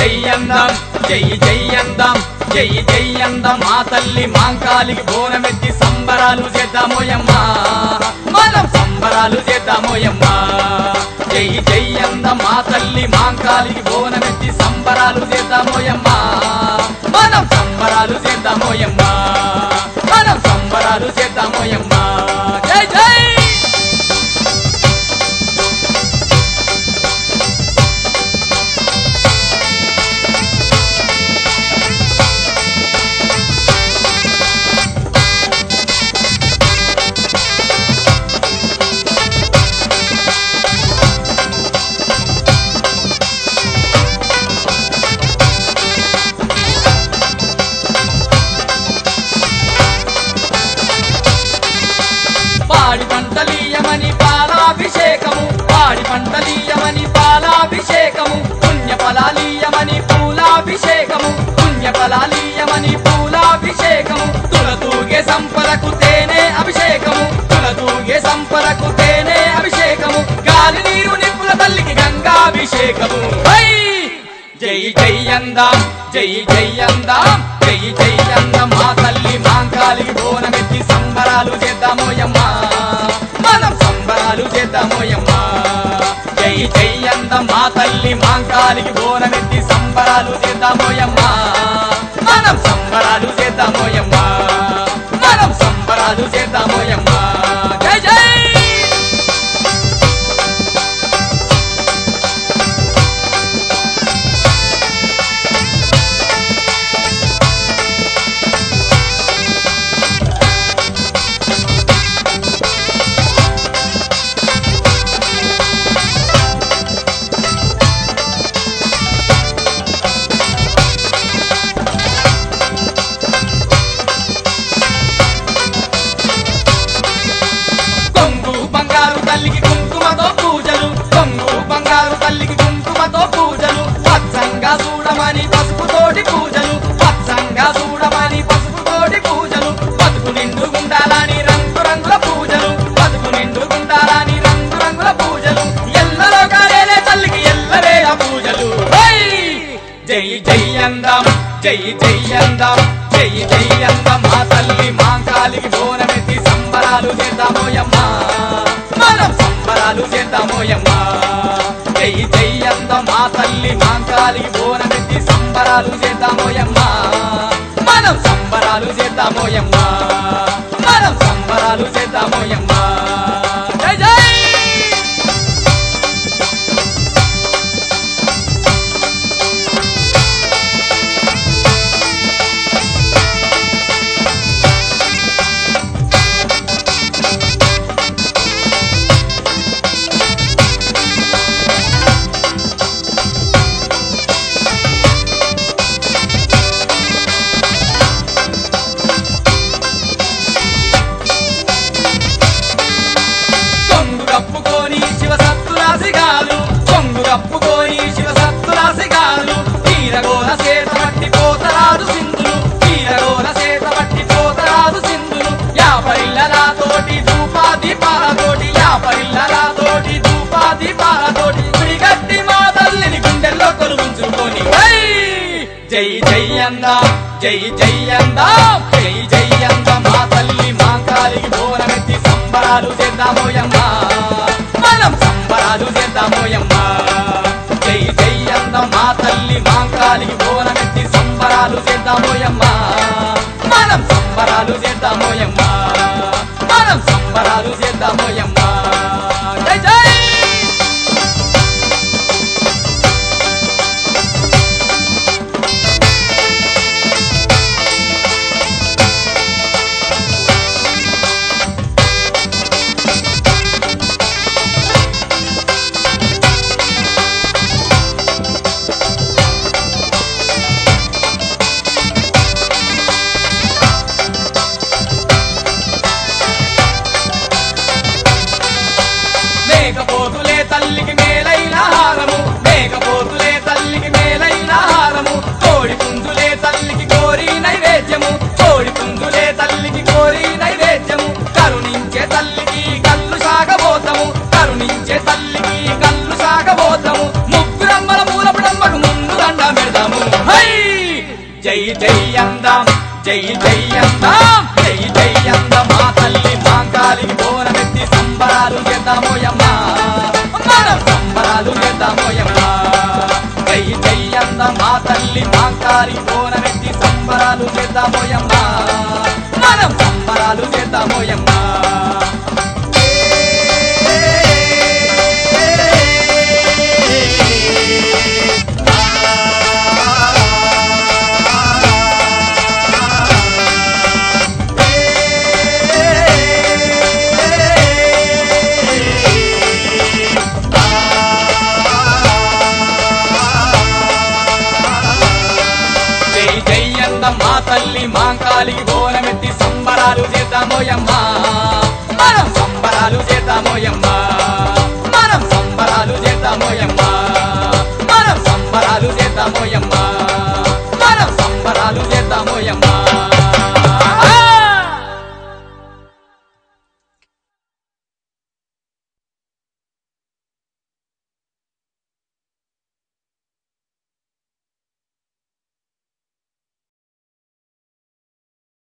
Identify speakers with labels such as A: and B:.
A: జయ్యందాం జై జయ్యందాం జై జయ్యందాం మా తల్లి మాంకాలికి బోనమెత్తి సంబరాలు చేద్దామోయమ్మా మనం సంబరాలు చేద్దామోయమ్మా జై జయ్యందాం మా తల్లి మాంకాలికి బోనమెత్తి సంబరాలు చేద్దామోయమ్మా మనం సంబరాలు చేద్దామోయమ్మా మనం సంబరాలు చేద్దామోయమ్మా జై జై పాడి పంటలీయమని పాలాభిషేకము పాడి పంటలీయమని పాలాభిషేకము పుణ్య ఫలాలీయమని పూలాభిషేకము పుణ్య ఫలాలీయమని పూలాభిషేకము తులతూగే సంపరకు తేనె అభిషేకము తులతూగే సంపరకు తేనె అభిషేకము గాలి నీరు నిప్పుల తల్లికి గంగాభిషేకము హై! జై జయ్యందాం జై జయ్యందాం జై జయ్యందాం మా తల్లి మాంకాలికి బోనమెత్తి సంబరాలు చేద్దామోయమ్మా మనం సంబరాలు చేద్దామోయమ్మా జై జయ్యందాం మా తల్లి మాంకాలికి బోనమెత్తి సంబరాలు చేద్దామోయమ్మా మనం సంబరాలు చేద్దామోయమ్మా మనం సంబరాలు చేద్దామోయమ్మా జై జై కొంగు బంగారు తల్లికి కుంకుమతో పూజలు కొంగు బంగారు తల్లికి కుంకుమతో పూజలు పచ్చంగా చూడమని పసుపుతోటి పూజలు పచ్చంగా చూడమని పసుపుతోటి పూజలు బతుకు నిండు గుండాలని రంగు రంగుల పూజలు బతుకు నిండు గుండాలని రంగు రంగుల పూజలు ఎల్లరో కాలేనే తల్లికి ఎల్లవేళ పూజలు హై! జై జై అందాం జై జై అందాం జై జై అందాం మా తల్లి మాంకాలికి బోనమెత్తి సంబరాలు చేద్దామోయమ్మా మనం సంబరాలు చేద్దామోయమ్మా జై జై అందం మా తల్లి మాంకాలికి బోనమెత్తి సంబరాలు చేద్దామోయమ్మా మనం సంబరాలు చేద్దామోయమ్మా మనం సంబరాలు చేద్దామోయమ్మా జై జై కొంగు కప్పుకొని శివ సత్తురాశిగాలు కొంగు కప్పుకొని శివ సత్తురాశిగాలు తీరగోల సేత పట్టి పోతరాదు సింధులు తీరగోల సేత పట్టి పోతరాదు సింధులు యాపరిల్లలాతోటి ధూపా దీపాలతోటి యాపరిల్లలాతోటి ధూపా దీపాలతోటి గుడిగట్టి మా తల్లిని గుండెల్లో కొలువుంచుకొని హై! జై జై అందా జై జై అందా జై జై అందా మా తల్లి మా కాలికి బోనమెత్తి సంబరాలు చేద్దామోయమ్మా మనం సంబరాలు చేద్దామోయమ్మా జై జై అందా మా తల్లి మా కాలికి బోనమెత్తి సంబరాలు చేద్దామోయమ్మా మనం సంబరాలు చేద్దామోయమ్మా మనం సంబరాలు చేద్దామోయమ్మా జై జై జై అందం జై జై అందం జై జై అందం మా తల్లి మాంకాలికి బోనమెత్తి సంబరాలు చేద్దామోయమ్మా మనం సంబరాలు చేద్దామోయమ్మా జై జై అందం మా తల్లి మాంకాలికి బోనమెత్తి సంబరాలు చేద్దామోయమ్మా మనం సంబరాలు చేద్దామోయమ్మా జై జై అందం మా తల్లి మాంకాలికి బోనమెత్తి సంబరాలు చేద్దామోయమ్మా మనం సంబరాలు చేద్దాం